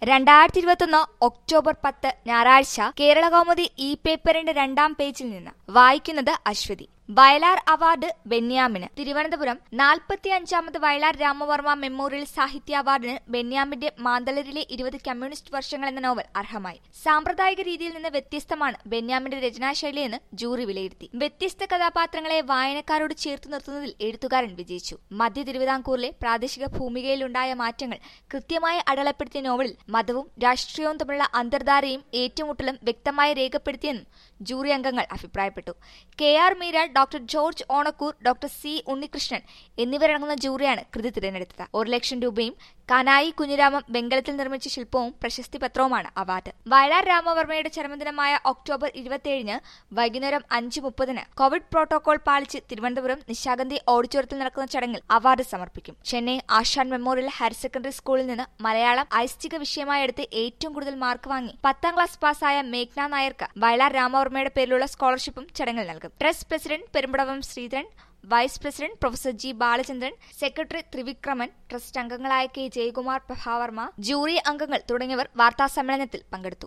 രണ്ടായിരത്തി ഇരുപത്തൊന്ന് ഒക്ടോബർ പത്ത് ഞായറാഴ്ച കേരള കൗമുദി ഇ പേപ്പറിന്റെ രണ്ടാം പേജിൽ നിന്ന് വായിക്കുന്നത് അശ്വതി വയലാർ അവാർഡ് ബെന്യാമിന് തിരുവനന്തപുരം നാൽപ്പത്തി അഞ്ചാമത് വയലാർ രാമവർമ്മ മെമ്മോറിയൽ സാഹിത്യ അവാർഡിന് ബെന്യാമിന്റെ മാന്തളരിലെ ഇരുപത് കമ്മ്യൂണിസ്റ്റ് വർഷങ്ങൾ എന്ന നോവൽ അർഹമായി സാമ്പ്രദായിക രീതിയിൽ നിന്ന് വ്യത്യസ്തമാണ് ബെന്യാമിന്റെ രചനാശൈലിയെന്ന് ജൂറി വിലയിരുത്തി വ്യത്യസ്ത കഥാപാത്രങ്ങളെ വായനക്കാരോട് ചേർത്ത് നിർത്തുന്നതിൽ എഴുത്തുകാരൻ വിജയിച്ചു മധ്യ തിരുവിതാംകൂറിലെ പ്രാദേശിക ഭൂമികയിലുണ്ടായ മാറ്റങ്ങൾ കൃത്യമായി അടയാളപ്പെടുത്തിയ നോവലിൽ മതവും രാഷ്ട്രീയവും തമ്മിലുള്ള അന്തർധാരയും ഏറ്റുമുട്ടലും വ്യക്തമായി രേഖപ്പെടുത്തിയെന്നും ജൂറി അംഗങ്ങൾ അഭിപ്രായപ്പെട്ടു K R Meera doctor George Onakkoor doctor C Unnikrishnan എന്നിവരടങ്ങുന്ന ജൂറിയാണ് കൃതി തിരഞ്ഞെടുത്തത് ഒരു ലക്ഷം രൂപയും കനായി കുഞ്ഞിരാമം വെങ്കലത്തിൽ നിർമ്മിച്ച ശില്പവും പ്രശസ്തി പത്രവുമാണ് അവാർഡ് വയലാർ രാമവർമ്മയുടെ ചരമദിനമായ ഒക്ടോബർ ഇരുപത്തിയേഴിന് വൈകുന്നേരം അഞ്ച് മുപ്പതിന് കോവിഡ് പ്രോട്ടോകോൾ പാലിച്ച് തിരുവനന്തപുരം നിശാഗന്ധി ഓഡിറ്റോറിയത്തിൽ നടക്കുന്ന ചടങ്ങിൽ അവാർഡ് സമർപ്പിക്കും Chennai Asan memorial higher secondary സ്കൂളിൽ നിന്ന് മലയാളം ഐച്ഛിക വിഷയമായി എടുത്ത് ഏറ്റവും കൂടുതൽ മാർക്ക് വാങ്ങി പത്താം ക്ലാസ് പാസ്സായ മേഘ്ന നായർക്ക് വയലാർ രാമവർമ്മയുടെ പേരിലുള്ള സ്കോളർഷിപ്പും ചടങ്ങിൽ നൽകും trust president Perumbadavam Sreedharan vice president professor G Balachandran secretary Thrivikraman trust അംഗങ്ങളായ കെ ജയകുമാർ പ്രഭാവർമ്മ ജൂറി അംഗങ്ങൾ തുടങ്ങിയവർ വാർത്താസമ്മേളനത്തിൽ പങ്കെടുത്തു